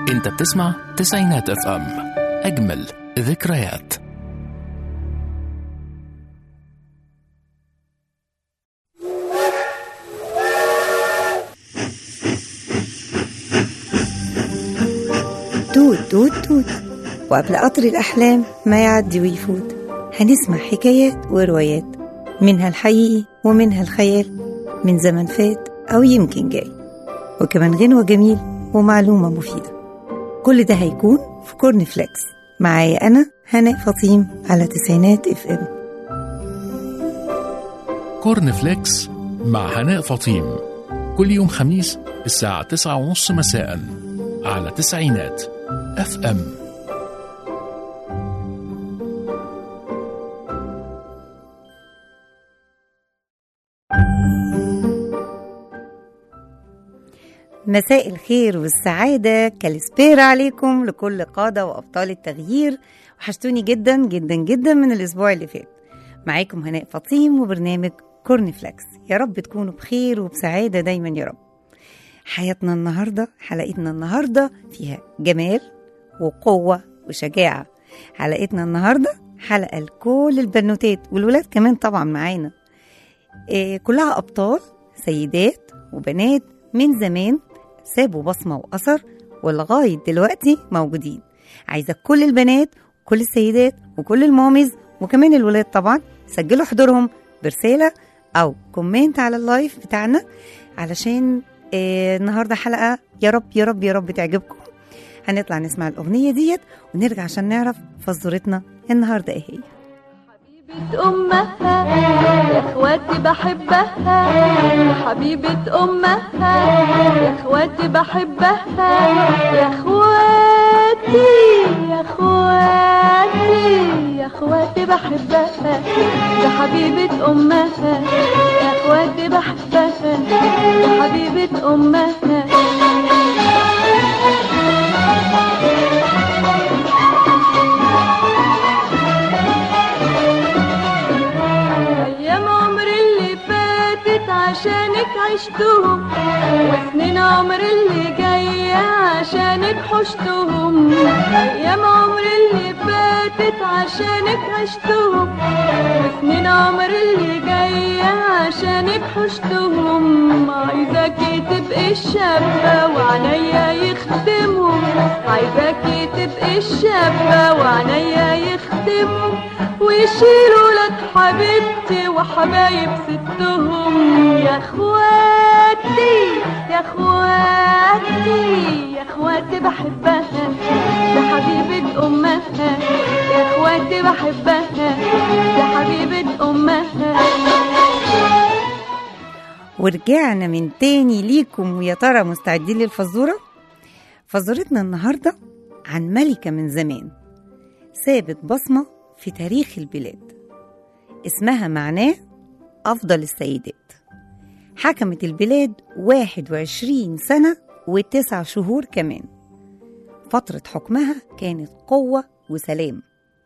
انت بتسمع تسعينات اف ام اجمل ذكريات توت توت توت وقبل قطر الأحلام ما يعدي ويفوت هنسمع حكايات وروايات منها الحقيقي ومنها الخيال من زمن فات أو يمكن جاي وكمان غنوة جميل ومعلومة مفيدة كل ده هيكون في كورن فليكس معايا أنا هناء فطيم على تسعينات اف ام كورن فليكس مع هناء فطيم كل يوم خميس الساعة تسعة ونص مساء على تسعينات اف ام مساء الخير والسعادة كالسبير عليكم لكل قادة وأبطال التغيير وحشتوني جدا جدا جدا من الأسبوع اللي فات معاكم هناء فطيم وبرنامج كورن فليكس يا رب تكونوا بخير وبسعادة دايما يا رب حياتنا النهاردة حلقتنا النهاردة فيها جمال وقوة وشجاعة حلقتنا النهاردة حلقة لكل البنوتات والولاد كمان طبعا معانا إيه كلها أبطال سيدات وبنات من زمان سابوا بصمة وأثر ولغاية دلوقتي موجودين عايزة كل البنات كل السيدات وكل الماميز وكمان الولاد طبعا سجلوا حضورهم برسالة أو كومنت على اللايف بتاعنا علشان آه النهاردة حلقة يا رب يا رب يا رب تعجبكم هنطلع نسمع الأغنية ديت ونرجع عشان نعرف فزورتنا النهاردة إيه هي حبيبة أمها يا إخواتي بحبها يا حبيبة أمها يا إخواتي بحبها يا إخواتي يا إخواتي يا إخواتي بحبها يا حبيبة أمها يا إخواتي بحبها يا حبيبة أمها أيام عمري اللي فاتت عشانك عشتهم وسنين عمري اللي جاية عشانك حشتهم أيام عمري اللي فاتت عشانك عشتهم وسنين عمري اللي جاية عشانك حشتهم عايزاكي تبقي الشابة وعنيا يخدمهم عايزاكي تبقي الشابة وعنيا يخدمهم ويشيلوا لك حبيبتي وحبايب ستهم يا اخواتي يا اخواتي يا اخواتي بحبها يا حبيبة امها يا اخواتي بحبها يا حبيبة امها ورجعنا من تاني ليكم ويا ترى مستعدين للفزورة؟ فزورتنا النهاردة عن ملكة من زمان سابت بصمة في تاريخ البلاد اسمها معناه أفضل السيدات حكمت البلاد 21 سنة وتسع شهور كمان فترة حكمها كانت قوة وسلام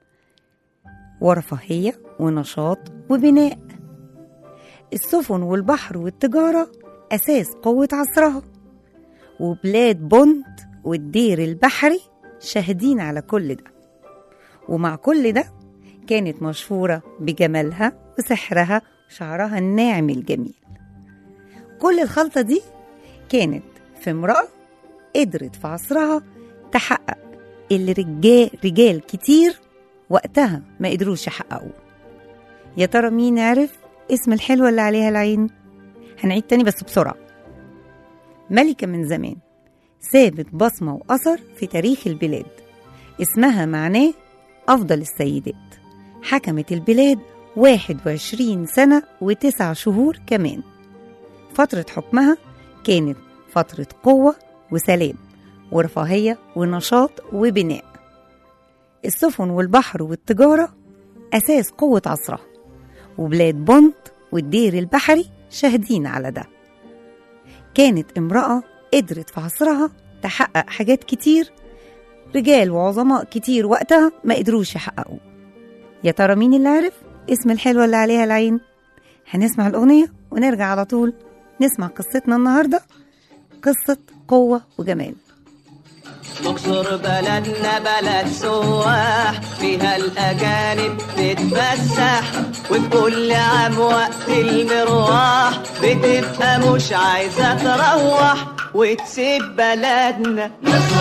ورفاهية ونشاط وبناء السفن والبحر والتجارة أساس قوة عصرها وبلاد بونت والدير البحري شاهدين على كل ده ومع كل ده كانت مشهورة بجمالها وسحرها وشعرها الناعم الجميل كل الخلطة دي كانت في امرأة قدرت في عصرها تحقق اللي رجال, رجال كتير وقتها ما قدروش يحققوه يا ترى مين عرف اسم الحلوة اللي عليها العين هنعيد تاني بس بسرعة ملكة من زمان سابت بصمة وأثر في تاريخ البلاد اسمها معناه أفضل السيدات حكمت البلاد 21 سنة وتسع شهور كمان فترة حكمها كانت فترة قوة وسلام ورفاهية ونشاط وبناء السفن والبحر والتجارة أساس قوة عصرها وبلاد بونت والدير البحري شاهدين على ده كانت امرأة قدرت في عصرها تحقق حاجات كتير رجال وعظماء كتير وقتها ما قدروش يحققوه يا ترى مين اللي عرف اسم الحلوة اللي عليها العين هنسمع الأغنية ونرجع على طول نسمع قصتنا النهاردة قصة قوة وجمال مقصر بلدنا بلد سواح فيها الأجانب تتفسح وكل عام وقت المروح بتبقى مش عايزة تروح وتسيب بلدنا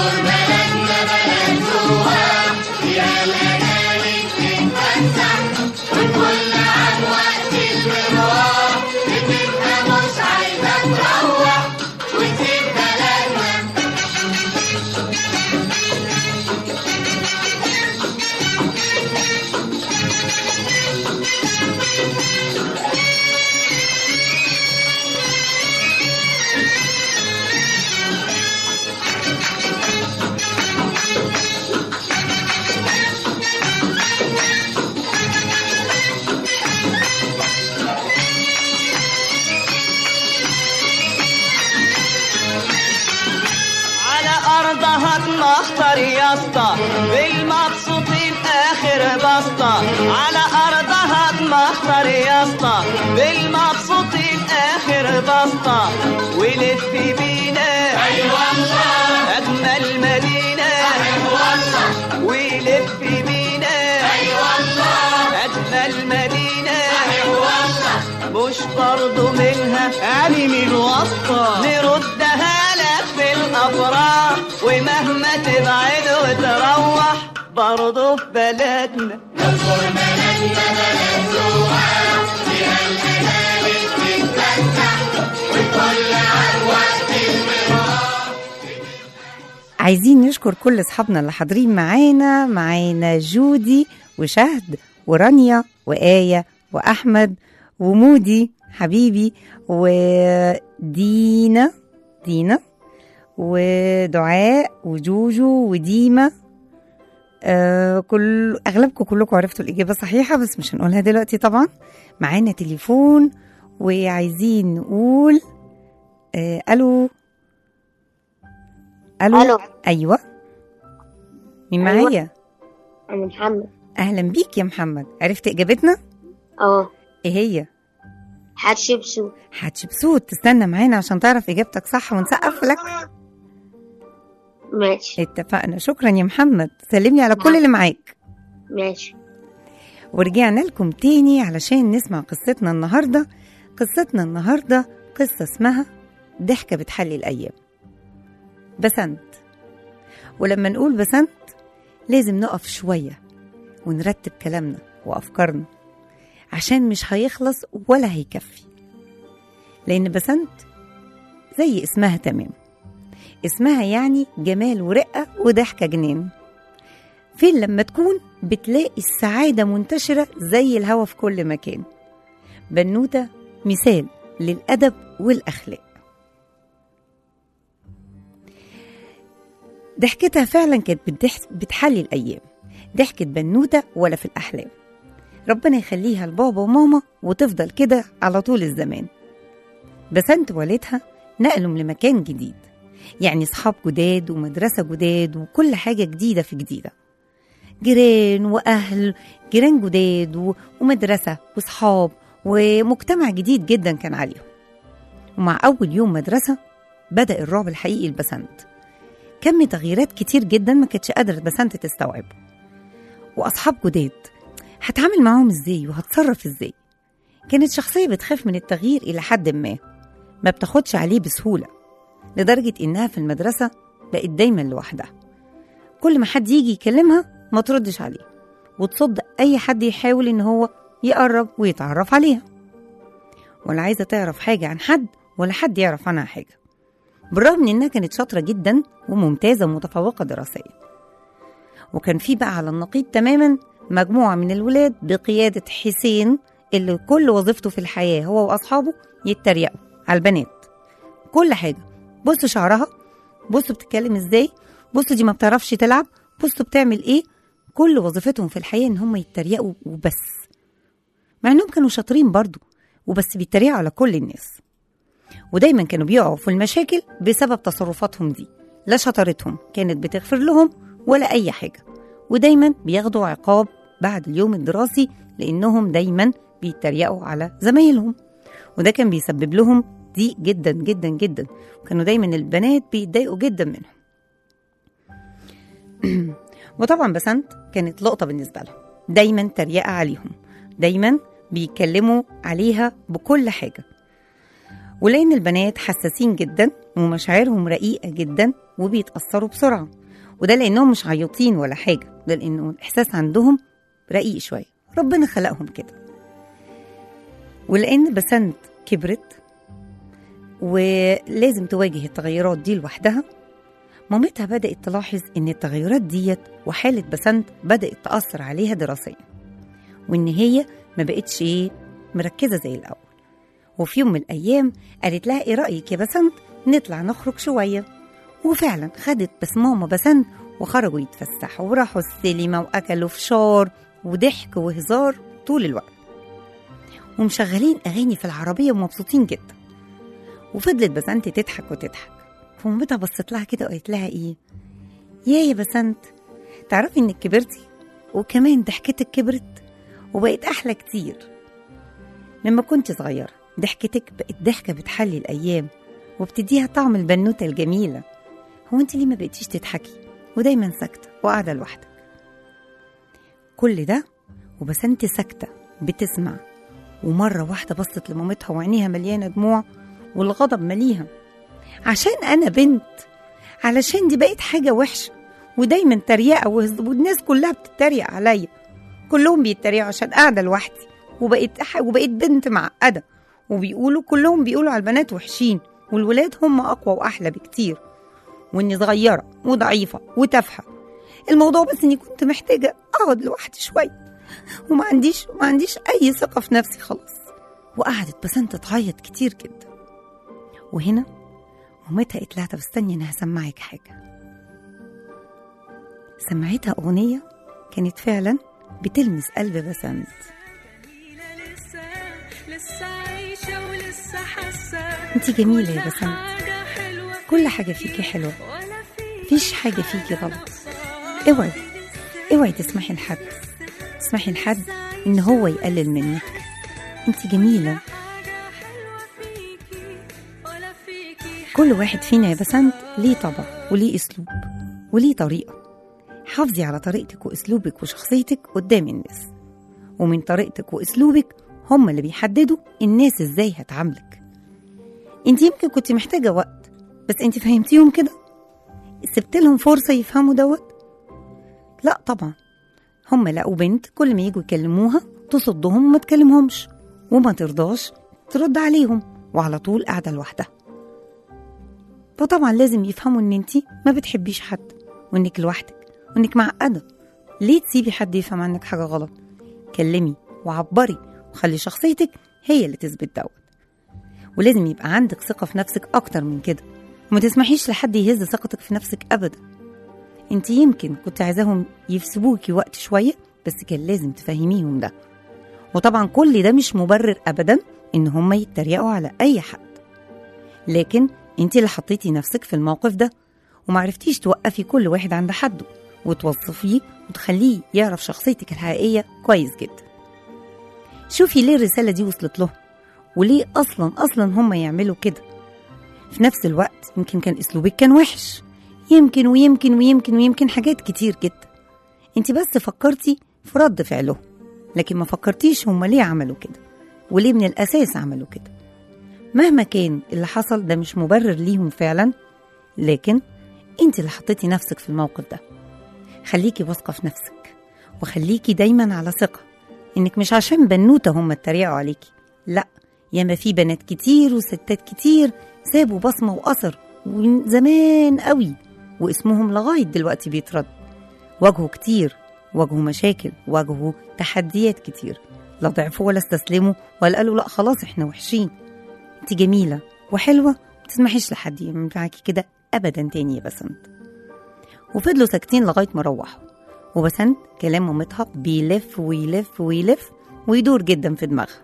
على أرضها تمخطر يا اسطى بالمبسوطين آخر بسطة على أرضها تمخطر يا اسطى بالمبسوطين آخر بسطة ولف بينا أي والله أجمل مدينة أي والله ولف بينا أي والله أجمل مدينة أي والله مش برضو منها يعني من وسطة نردها لك في الأفراح ومهما تبعد وتروح برضو في بلدنا عايزين نشكر كل اصحابنا اللي حاضرين معانا معانا جودي وشهد ورانيا وآية وأحمد ومودي حبيبي ودينا دينا ودعاء وجوجو وديما آه كل اغلبكم كلكم عرفتوا الاجابه صحيحه بس مش هنقولها دلوقتي طبعا معانا تليفون وعايزين نقول آه الو الو ألو. ايوه مين أيوة. معايا أنا محمد اهلا بيك يا محمد عرفت اجابتنا اه ايه هي حتشبسوت حتشبسوت تستنى معانا عشان تعرف اجابتك صح ونسقف لك ماشي اتفقنا شكرا يا محمد سلمني على كل اللي معاك ماشي ورجعنا لكم تاني علشان نسمع قصتنا النهاردة قصتنا النهاردة قصة اسمها ضحكة بتحلي الأيام بسنت ولما نقول بسنت لازم نقف شوية ونرتب كلامنا وأفكارنا عشان مش هيخلص ولا هيكفي لأن بسنت زي اسمها تمام اسمها يعني جمال ورقة وضحكة جنان فين لما تكون بتلاقي السعادة منتشرة زي الهوا في كل مكان بنوتة مثال للأدب والأخلاق ضحكتها فعلا كانت بتضح- بتحلي الأيام ضحكة بنوتة ولا في الأحلام ربنا يخليها لبابا وماما وتفضل كده على طول الزمان بسنت والدها نقلهم لمكان جديد يعني صحاب جداد ومدرسة جداد وكل حاجة جديدة في جديدة جيران وأهل جيران جداد و- ومدرسة وصحاب ومجتمع جديد جدا كان عليهم ومع أول يوم مدرسة بدأ الرعب الحقيقي لبسنت كم تغييرات كتير جدا ما كانتش قادرة بسنت تستوعبه وأصحاب جداد هتعامل معاهم ازاي وهتصرف ازاي كانت شخصية بتخاف من التغيير إلى حد ما ما بتاخدش عليه بسهولة لدرجة إنها في المدرسة بقت دايما لوحدها كل ما حد يجي يكلمها ما تردش عليه وتصد أي حد يحاول إن هو يقرب ويتعرف عليها ولا عايزة تعرف حاجة عن حد ولا حد يعرف عنها حاجة بالرغم من إنها كانت شاطرة جدا وممتازة ومتفوقة دراسيا وكان في بقى على النقيض تماما مجموعة من الولاد بقيادة حسين اللي كل وظيفته في الحياة هو وأصحابه يتريقوا على البنات كل حاجة بصوا شعرها بصوا بتتكلم ازاي بصوا دي ما بتعرفش تلعب بصوا بتعمل ايه كل وظيفتهم في الحياة ان هم يتريقوا وبس مع انهم كانوا شاطرين برضو وبس بيتريقوا على كل الناس ودايما كانوا بيقعوا في المشاكل بسبب تصرفاتهم دي لا شطارتهم كانت بتغفر لهم ولا أي حاجة ودايما بياخدوا عقاب بعد اليوم الدراسي لأنهم دايما بيتريقوا على زمايلهم وده كان بيسبب لهم ضيق جدا جدا جدا وكانوا دايما البنات بيتضايقوا جدا منهم وطبعا بسنت كانت لقطة بالنسبة لها دايما تريقة عليهم دايما بيتكلموا عليها بكل حاجة ولأن البنات حساسين جدا ومشاعرهم رقيقة جدا وبيتأثروا بسرعة وده لأنهم مش عيطين ولا حاجة ده لأنه الإحساس عندهم رقيق شوية ربنا خلقهم كده ولأن بسنت كبرت ولازم تواجه التغيرات دي لوحدها مامتها بدأت تلاحظ إن التغيرات ديت وحالة بسنت بدأت تأثر عليها دراسيا وإن هي ما بقتش إيه مركزة زي الأول وفي يوم من الأيام قالت لها إيه رأيك يا بسنت نطلع نخرج شوية وفعلا خدت بس ماما بسنت وخرجوا يتفسحوا وراحوا السينما وأكلوا فشار وضحك وهزار طول الوقت ومشغلين أغاني في العربية ومبسوطين جدا وفضلت بسنت تضحك وتضحك فمامتها بصت لها كده وقالت لها ايه يا يا بسنت تعرفي انك كبرتي وكمان ضحكتك كبرت وبقت احلى كتير لما كنت صغيرة ضحكتك بقت ضحكة بتحلي الأيام وبتديها طعم البنوتة الجميلة هو انت ليه ما بقيتيش تضحكي ودايما ساكتة وقاعدة لوحدك كل ده وبسنت ساكتة بتسمع ومرة واحدة بصت لمامتها وعينيها مليانة دموع والغضب مليها عشان أنا بنت علشان دي بقت حاجة وحشة ودايما تريقة وهز- والناس كلها بتتريق عليا كلهم بيتريقوا عشان قاعدة لوحدي وبقيت أح- وبقيت بنت معقدة وبيقولوا كلهم بيقولوا على البنات وحشين والولاد هم أقوى وأحلى بكتير وإني صغيرة وضعيفة وتافهة الموضوع بس إني كنت محتاجة أقعد لوحدي شوية وما عنديش ما عنديش أي ثقة في نفسي خلاص وقعدت بسنت تعيط كتير جدا وهنا مامتها قالت لها طب استني انا هسمعك حاجه سمعتها اغنيه كانت فعلا بتلمس قلب بسنت لسه لسه عايشة ولسه حاسة انت جميله يا كل بسنت حاجة حلوة كل حاجه فيكي حلوه ولا في مفيش حاجه فيكي غلط اوعي اوعي تسمحي لحد تسمحي لحد ان هو يقلل منك انت جميله حاجة حلوة فيكي ولا فيكي كل واحد فينا يا بسنت ليه طبع وليه اسلوب وليه طريقه حافظي على طريقتك واسلوبك وشخصيتك قدام الناس ومن طريقتك واسلوبك هم اللي بيحددوا الناس ازاي هتعاملك انت يمكن كنت محتاجه وقت بس انت فهمتيهم كده سبت لهم فرصه يفهموا دوت لا طبعا هم لقوا بنت كل ما يجوا يكلموها تصدهم وما تكلمهمش وما ترضاش ترد عليهم وعلى طول قاعده لوحدها فطبعا لازم يفهموا ان انت ما بتحبيش حد وانك لوحدك وانك معقده ليه تسيبي حد يفهم عنك حاجه غلط كلمي وعبري وخلي شخصيتك هي اللي تثبت دوت ولازم يبقى عندك ثقه في نفسك اكتر من كده وما تسمحيش لحد يهز ثقتك في نفسك ابدا انت يمكن كنت عايزاهم يفسبوكي وقت شويه بس كان لازم تفهميهم ده وطبعا كل ده مش مبرر ابدا ان هم يتريقوا على اي حد لكن انت اللي حطيتي نفسك في الموقف ده ومعرفتيش توقفي كل واحد عند حده وتوظفيه وتخليه يعرف شخصيتك الحقيقية كويس جدا شوفي ليه الرسالة دي وصلت له وليه أصلا أصلا هم يعملوا كده في نفس الوقت يمكن كان أسلوبك كان وحش يمكن ويمكن ويمكن ويمكن حاجات كتير جدا انت بس فكرتي في رد فعله لكن ما فكرتيش هم ليه عملوا كده وليه من الأساس عملوا كده مهما كان اللي حصل ده مش مبرر ليهم فعلا لكن انت اللي حطيتي نفسك في الموقف ده خليكي واثقة في نفسك وخليكي دايما على ثقة انك مش عشان بنوتة هم اتريقوا عليكي لا ياما في بنات كتير وستات كتير سابوا بصمة وأثر ومن زمان قوي واسمهم لغاية دلوقتي بيترد واجهوا كتير واجهوا مشاكل واجهوا تحديات كتير لا ضعفوا ولا استسلموا ولا قالوا لا خلاص احنا وحشين انت جميلة وحلوة ما تسمحيش لحد يعمل معاكي كده ابدا تاني يا بسنت وفضلوا ساكتين لغايه ما روحوا وبسنت كلام مامتها بيلف ويلف ويلف ويدور جدا في دماغها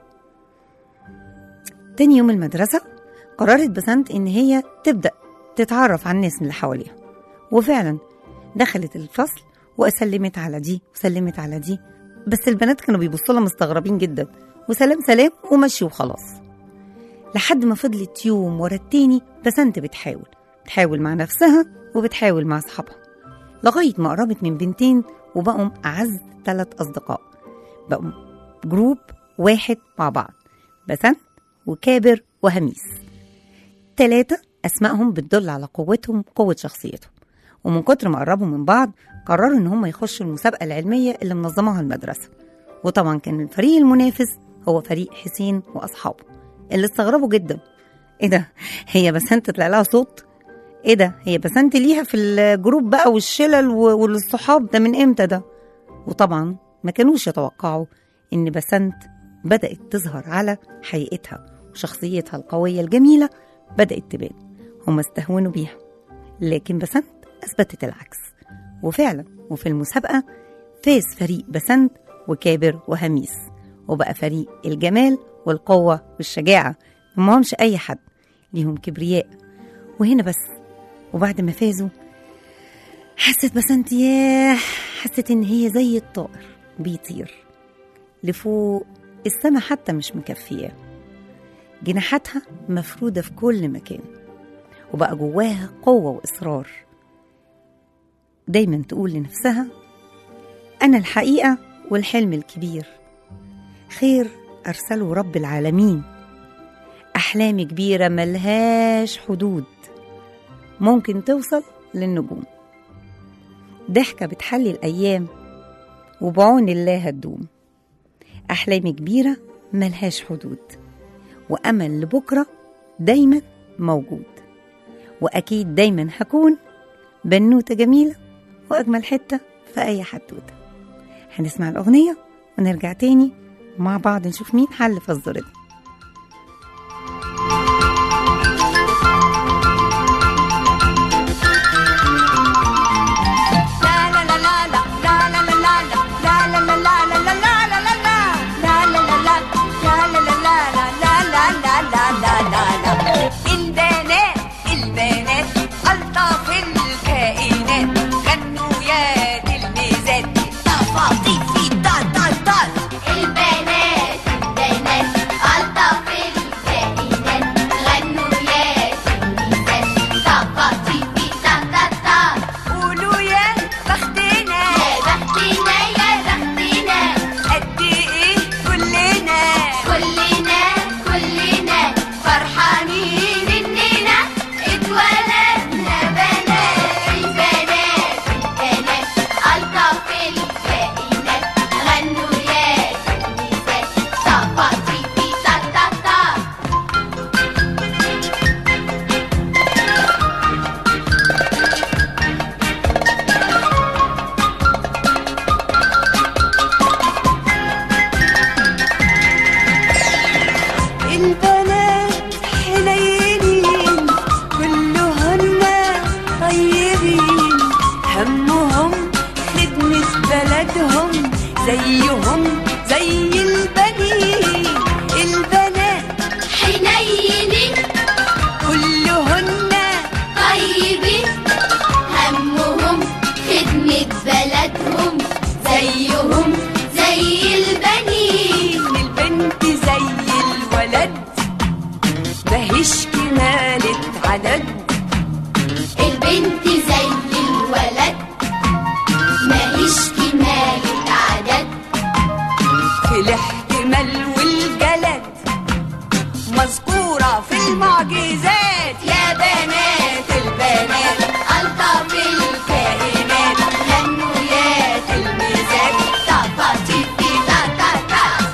تاني يوم المدرسة قررت بسنت إن هي تبدأ تتعرف على الناس اللي حواليها وفعلا دخلت الفصل وسلمت على دي وسلمت على دي بس البنات كانوا بيبصوا لها مستغربين جدا وسلام سلام ومشي وخلاص لحد ما فضلت يوم ورا التاني بسنت بتحاول بتحاول مع نفسها وبتحاول مع أصحابها لغاية ما قربت من بنتين وبقوا أعز ثلاث أصدقاء بقوا جروب واحد مع بعض بسنت وكابر وهميس تلاتة أسمائهم بتدل على قوتهم قوة شخصيتهم ومن كتر ما قربوا من بعض قرروا إن هم يخشوا المسابقة العلمية اللي منظماها المدرسة وطبعا كان الفريق المنافس هو فريق حسين وأصحابه اللي استغربوا جدا إيه ده هي بسنت طلع لها صوت إيه ده هي بسنت ليها في الجروب بقى والشلل و- والصحاب ده من إمتى ده وطبعا ما كانوش يتوقعوا إن بسنت بدأت تظهر على حقيقتها وشخصيتها القوية الجميلة بدأت تبان هم استهونوا بيها لكن بسنت أثبتت العكس وفعلا وفي المسابقة فاز فريق بسنت وكابر وهميس وبقى فريق الجمال والقوة والشجاعة همهمش أي حد ليهم كبرياء وهنا بس وبعد ما فازوا حست بسنت ياه حست إن هي زي الطائر بيطير لفوق السما حتى مش مكفياه جناحاتها مفرودة في كل مكان وبقى جواها قوة وإصرار دايما تقول لنفسها أنا الحقيقة والحلم الكبير خير أرسله رب العالمين أحلامي كبيرة ملهاش حدود ممكن توصل للنجوم ضحكة بتحلي الأيام وبعون الله هتدوم أحلامي كبيرة ملهاش حدود وأمل لبكرة دايما موجود وأكيد دايما هكون بنوتة جميلة وأجمل حتة في أي حدوتة هنسمع الأغنية ونرجع تاني مع بعض نشوف مين حل فزورتنا البنات البنات ألطف الكائنات غنوا يا تلميذات تفاطيف في طال طال طال البنات البنات ألطف الكائنات غنوا يا تلميذات طفاطيفي تا تا تا قولوا يا بختنا يا بختنا يا بختنا قد إيه كلنا كلنا كلنا فرحانين إننا اتولدنا بنات البنات البنات ألطف الكائنات غنوا يا تلميذات طفاطيفي تا تا تا البنات حنينين كلهن طيبين همهم خدمة بلدهم زيهم زي البنين البنات حنينين كلهن طيبين همهم خدمة بلدهم زيهم زي البنين البنت زي الولد ماهيش كمالة عدد البنت زي الولد ماهيش كمالة عدد في الاحتمال والجلد مذكورة في المعجزات يا بنات البنات ألطف الكائنات غنوا يا تلميذات طفاطيفي تا تا تا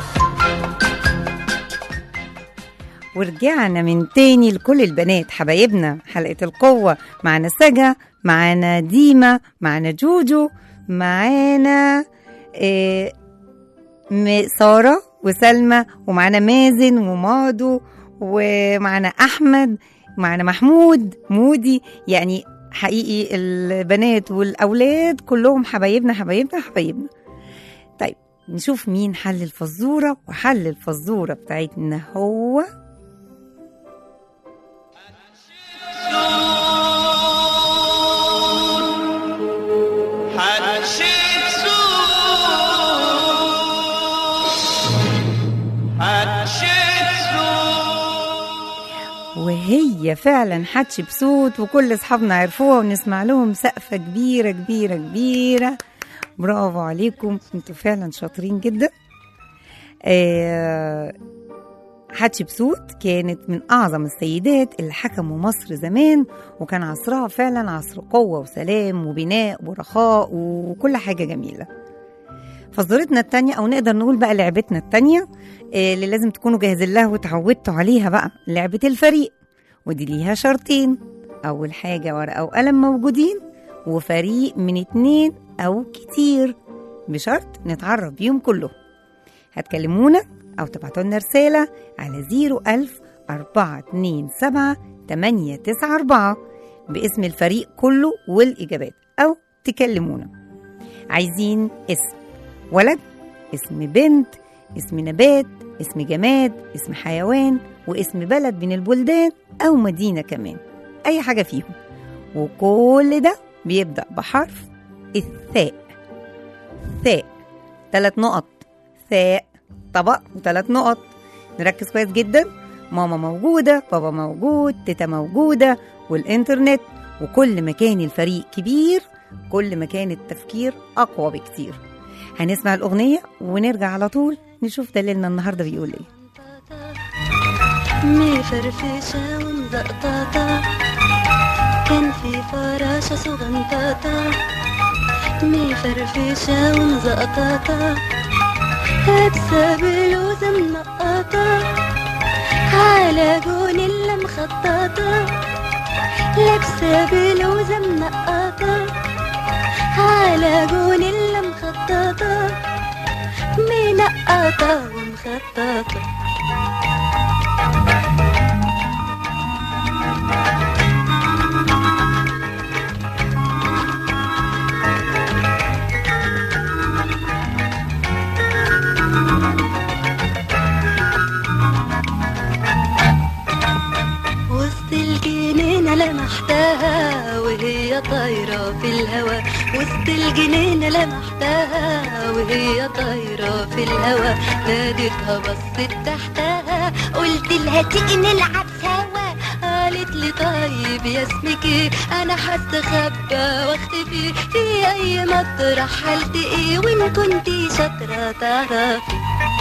ورجعنا من تاني لكل البنات حبايبنا حلقة القوة معنا سجا معنا ديما معنا جوجو معانا إيه م- سارة وسلمى ومعانا مازن ومادو ومعانا أحمد معانا محمود مودي يعني حقيقي البنات والأولاد كلهم حبايبنا حبايبنا حبايبنا طيب نشوف مين حل الفزورة وحل الفزورة بتاعتنا هو هتشيل هتشيل وهي هي فعلا حتشبسوت وكل اصحابنا عرفوها ونسمع لهم سقفه كبيره كبيره كبيره برافو عليكم انتوا فعلا شاطرين جدا آه، حتشبسوت كانت من أعظم السيدات اللي حكموا مصر زمان وكان عصرها فعلا عصر قوة وسلام وبناء ورخاء وكل حاجة جميلة فزورتنا التانية أو نقدر نقول بقى لعبتنا التانية آه، اللي لازم تكونوا جاهزين لها وتعودتوا عليها بقى لعبة الفريق ودي ليها شرطين أول حاجة ورقة وقلم موجودين وفريق من اتنين أو كتير بشرط نتعرف بيهم كلهم هتكلمونا أو تبعتوا لنا رسالة على 01000 427 894 باسم الفريق كله والإجابات أو تكلمونا عايزين اسم ولد اسم بنت اسم نبات اسم جماد اسم حيوان واسم بلد من البلدان أو مدينة كمان أي حاجة فيهم وكل ده بيبدأ بحرف الثاء ثاء ثلاث نقط ثاء طبق وثلاث نقط نركز كويس جدا ماما موجودة بابا موجود تيتا موجودة والإنترنت وكل ما كان الفريق كبير كل ما كان التفكير أقوى بكتير هنسمع الأغنية ونرجع على طول نشوف دليلنا النهاردة بيقول إيه مفرفشة ومزقططة كان في فراشة صغنططة مفرفشة ومزقططة لابسة بلوزة منقطة على جونيلا مخططة لابسة بلوزة منقطة على جونيلا مخططة منقطة ومخططة وسط الجنينة لمحتها وهي طايرة في الهوا وسط الجنينة لمحتها وهي طايرة في الهوا ناديتها بصت تحتها قلت لها تيجي نلعب سوا قالت لي طيب يا اسمك ايه انا هستخبى واختفي في اي مطرح هلتقي وان كنتي شاطرة تعرفي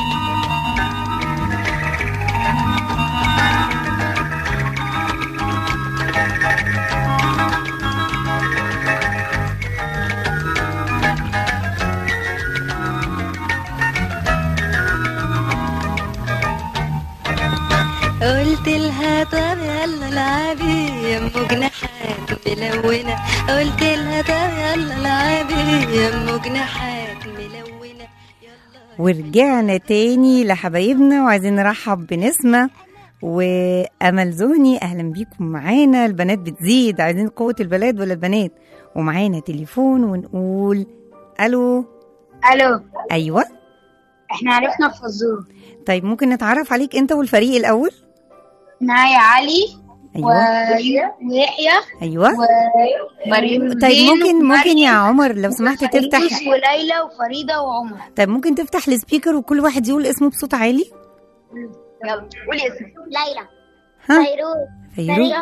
قلت لها طب يلا العبي يا ام جناحات ملونة قلت لها طب يلا العبي يا ام جناحات ملونة ورجعنا تاني لحبايبنا وعايزين نرحب بنسمة وأمل زوني أهلا بيكم معانا البنات بتزيد عايزين قوة البلاد ولا البنات ومعانا تليفون ونقول ألو الو أيوة احنا عرفنا الفزورة طيب ممكن نتعرف عليك أنت والفريق الأول معايا علي أيوة ويحيى أيوة ومريم طيب ممكن ممكن يا عمر لو سمحت تفتح وليلى وفريدة وعمر طيب ممكن تفتح السبيكر وكل واحد يقول اسمه بصوت عالي يلا قولي اسمك ليلى ها فيروز فيروز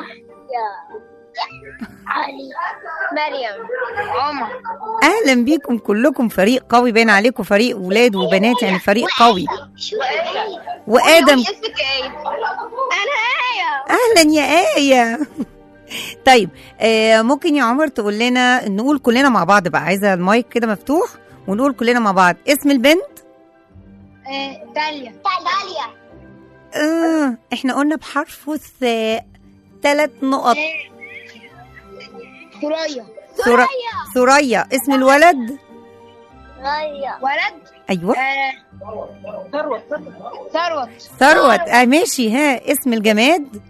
علي مريم عمر اهلا بيكم كلكم فريق قوي باين عليكم فريق ولاد وبنات يعني فريق قوي وادم اسمك ايه؟ انا ايه اهلا يا ايه طيب آه ممكن يا عمر تقول لنا نقول كلنا مع بعض بقى عايزه المايك كده مفتوح ونقول كلنا مع بعض اسم البنت داليا داليا آه احنا قلنا بحرف الثاء ثلاث نقط ثريا ثريا ثريا اسم الولد ثريا ولد ايوه ثروت ثروت ثروت اه ماشي ها اسم الجماد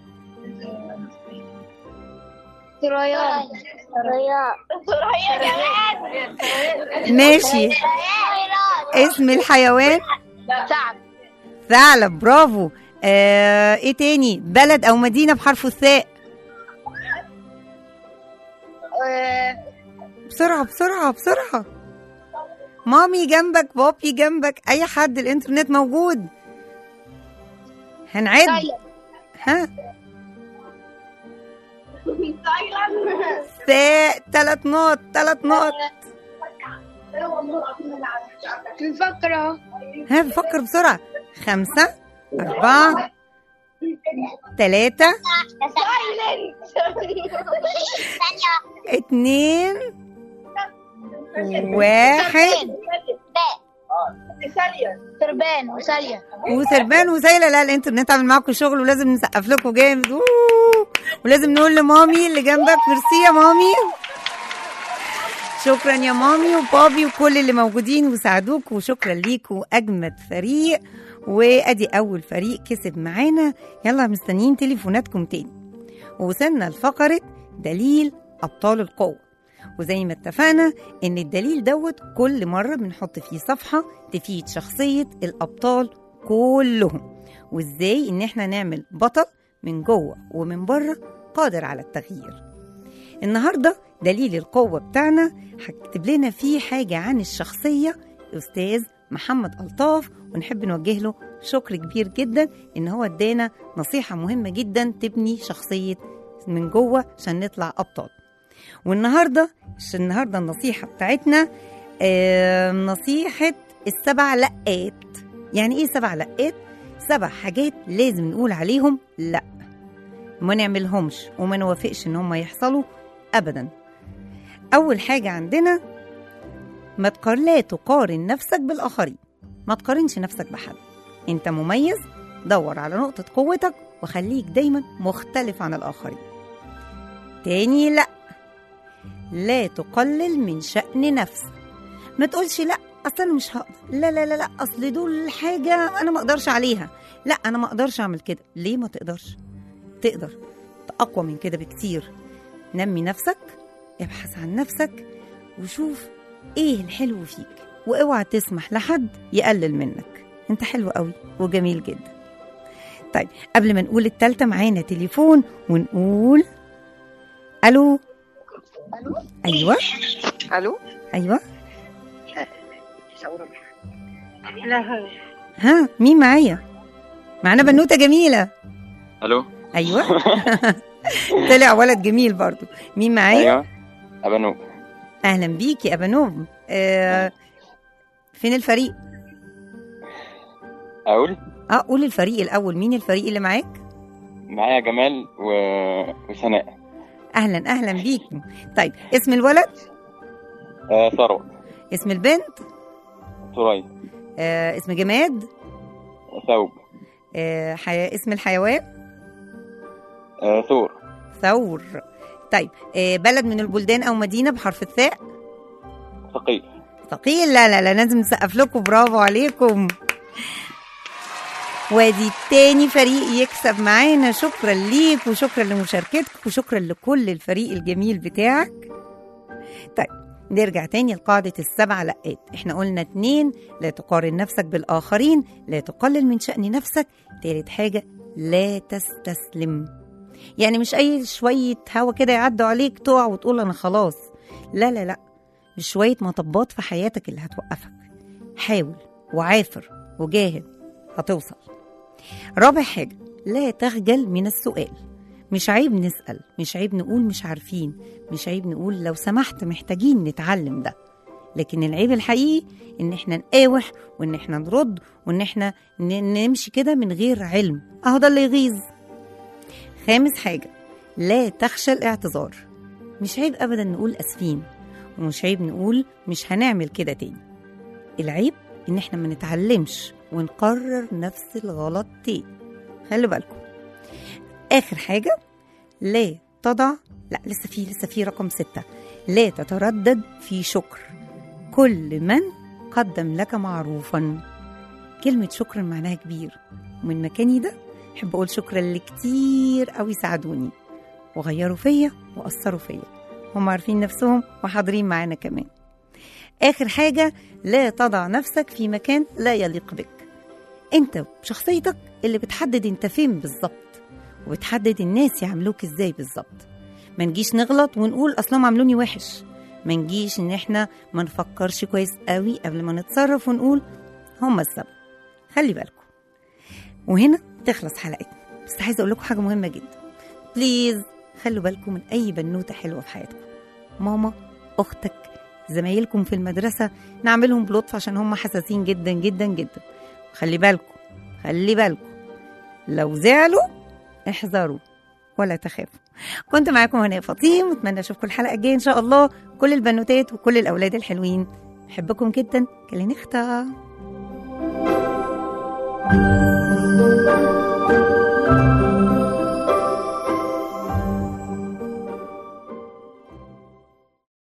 ثريا ثريا ثريا جماد ماشي اسم الحيوان سعد ثعلب برافو آه ايه تاني بلد او مدينه بحرف الثاء بسرعه بسرعه بسرعه مامي جنبك بابي جنبك اي حد الانترنت موجود هنعد ها ساء ثلاث نقط ثلاث نقط نفكر اهو ها بفكر بسرعة خمسة أربعة ثلاثة اتنين واحد تربان وسالية وسربان وسايلة لا الانترنت عامل معاكم شغل ولازم نسقف لكم جامد أوه. ولازم نقول لمامي اللي جنبك ميرسي يا مامي شكرا يا مامي وبابي وكل اللي موجودين وساعدوك وشكرا ليكوا اجمد فريق وادي اول فريق كسب معانا يلا مستنيين تليفوناتكم تاني ووصلنا لفقره دليل ابطال القوه وزي ما اتفقنا ان الدليل دوت كل مره بنحط فيه صفحه تفيد شخصيه الابطال كلهم وازاي ان احنا نعمل بطل من جوه ومن بره قادر على التغيير النهارده دليل القوه بتاعنا هكتب لنا فيه حاجه عن الشخصيه استاذ محمد الطاف ونحب نوجه له شكر كبير جدا ان هو ادانا نصيحه مهمه جدا تبني شخصيه من جوه عشان نطلع ابطال والنهارده عشان النهارده النصيحه بتاعتنا آه نصيحه السبع لقات يعني ايه سبع لقات سبع حاجات لازم نقول عليهم لا ما نعملهمش وما نوافقش ان هم يحصلوا ابدا اول حاجه عندنا ما تقار لا تقارن نفسك بالاخرين ما تقارنش نفسك بحد انت مميز دور على نقطه قوتك وخليك دايما مختلف عن الاخرين تاني لا لا تقلل من شأن نفسك ما تقولش لا اصل انا مش هقدر لا لا لا لا اصل دول حاجه انا ما اقدرش عليها لا انا ما اقدرش اعمل كده ليه ما تقدرش تقدر اقوى من كده بكتير نمي نفسك ابحث عن نفسك وشوف ايه الحلو فيك واوعى تسمح لحد يقلل منك انت حلو قوي وجميل جدا طيب قبل ما نقول التالتة معانا تليفون ونقول الو ايوه الو ايوه لا هو ها مين معايا معانا بنوته جميله الو ايوه طلع ولد جميل برضو مين معايا ايوه ابانو اهلا بيك يا ابانوب آه فين الفريق اقول اه قول الفريق الاول مين الفريق اللي معاك معايا جمال و... وسناء اهلا اهلا بيك طيب اسم الولد آه ثروت اسم البنت ثريا آه اسم جماد ثوب آه حي... اسم الحيوان آه ثور ثور طيب آه بلد من البلدان او مدينه بحرف الثاء ثقيل ثقيل لا لا لا لازم نسقف لكم برافو عليكم وادي تاني فريق يكسب معانا شكرا ليك وشكرا لمشاركتك وشكرا لكل الفريق الجميل بتاعك طيب نرجع تاني لقاعدة السبع لقات احنا قلنا اتنين لا تقارن نفسك بالآخرين لا تقلل من شأن نفسك تالت حاجة لا تستسلم يعني مش أي شوية هوا كده يعدوا عليك تقع وتقول أنا خلاص لا لا لا مش شوية مطبات في حياتك اللي هتوقفك حاول وعافر وجاهد هتوصل رابع حاجة لا تخجل من السؤال مش عيب نسأل مش عيب نقول مش عارفين مش عيب نقول لو سمحت محتاجين نتعلم ده لكن العيب الحقيقي ان احنا نقاوح وان احنا نرد وان احنا ن- نمشي كده من غير علم اهو ده اللي يغيظ خامس حاجة لا تخشى الاعتذار مش عيب ابدا نقول اسفين ومش عيب نقول مش هنعمل كده تاني العيب ان احنا ما نتعلمش ونقرر نفس الغلط تاني خلي بالكم اخر حاجه لا تضع لا لسه في لسه في رقم ستة لا تتردد في شكر كل من قدم لك معروفا كلمة شكرا معناها كبير ومن مكاني ده أحب أقول شكرا لكتير قوي ساعدوني وغيروا فيا وأثروا فيا هم عارفين نفسهم وحاضرين معانا كمان آخر حاجة لا تضع نفسك في مكان لا يليق بك انت بشخصيتك اللي بتحدد انت فين بالظبط وبتحدد الناس يعملوك ازاي بالظبط ما نجيش نغلط ونقول اصلهم عملوني وحش ما نجيش ان احنا ما نفكرش كويس قوي قبل ما نتصرف ونقول هم السبب خلي بالكم وهنا تخلص حلقتنا بس عايزه اقول لكم حاجه مهمه جدا بليز خلوا بالكم من أي بنوتة حلوة في حياتكم ماما أختك زمايلكم في المدرسة نعملهم بلطف عشان هم حساسين جدا جدا جدا خلي بالكم خلي بالكم لو زعلوا احذروا ولا تخافوا كنت معاكم هنا فطيم واتمنى اشوفكم الحلقه الجايه ان شاء الله كل البنوتات وكل الاولاد الحلوين بحبكم جدا كلين اختها